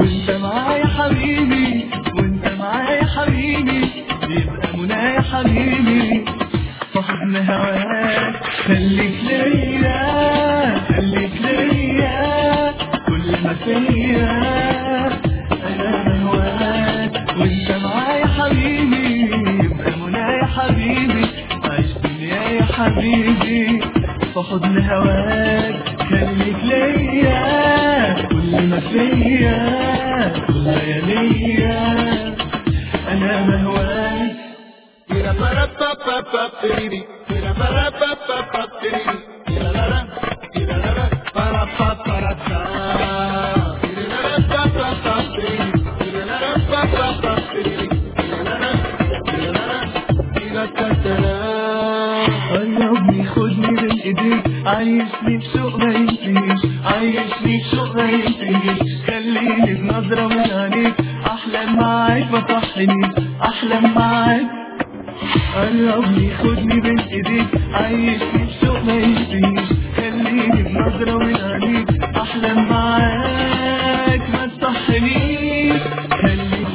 وانت معايا حبيبي وانت معايا حبيبي يبقى منى يا حبيبي فحضن هواك خليك ليا خليك ليا كل ما فيا انا هواك وانت معايا حبيبي يبقى منى يا حبيبي عيش دنيا يا حبيبي فحضن هواك خليك ليا كل ما فيا كل لياليا انا مهواك Tira para pa pa pa piriri, tira para pa pa pa piriri, tira la la, tira la la, para pa para ta. Tira la la pa pa pa piriri, tira la la pa pa pa piriri, tira la la, tira la la, tira ta ta la. قربني خدني بين ايديك عايشني بسوق ما ينتهيش عايشني بسوق ما ينتهيش خليني بنظرة من عينيك احلم معاك ما تصحنيش احلم معاك قربني خدني بين ايديك عايشني بسوق ما ينتهيش خليني بنظرة من عينيك احلم معاك ما تصحنيش خليك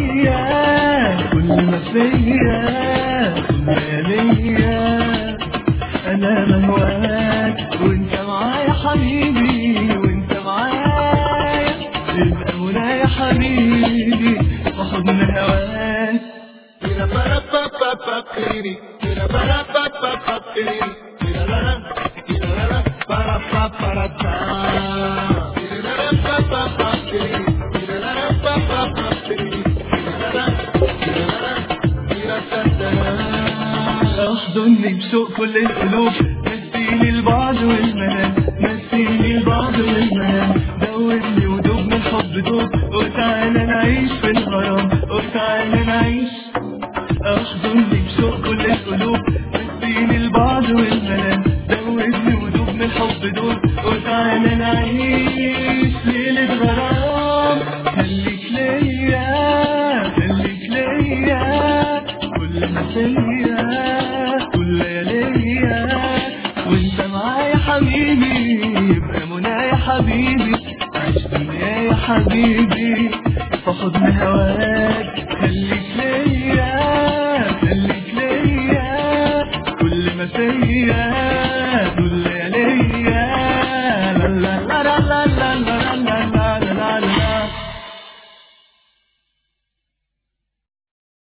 ليا كل ما فيا كل ليا انا مهواك وانت معايا حبيبي وانت معايا تبقى منى يا حبيبي وحضن هواك Tira para pa pa pa piriri, tira para pa pa pa piriri, tira la la, tira la la, para pa para ta. Tira la la pa pa pa piriri, tira la la pa pa pa piriri, tira la la, tira la la, tira ta ta la. احضني بشوق كل القلوب نسيني البعد والمنام نسيني البعد والمنام دوبني ودوب من الحب دوب وتعالى نعيش في الغرام وتعالى نعيش احضني بشوق كل القلوب نسيني البعد والمنام دوبني ودوب من الحب دوب وتعالى نعيش ليلة غرام خليك ليا خليك ليا كل ما فيا كل لياليا وانت معايا حبيبي يبقى منى يا حبيبي عيش دنيا يا حبيبي فحضن هواك خليك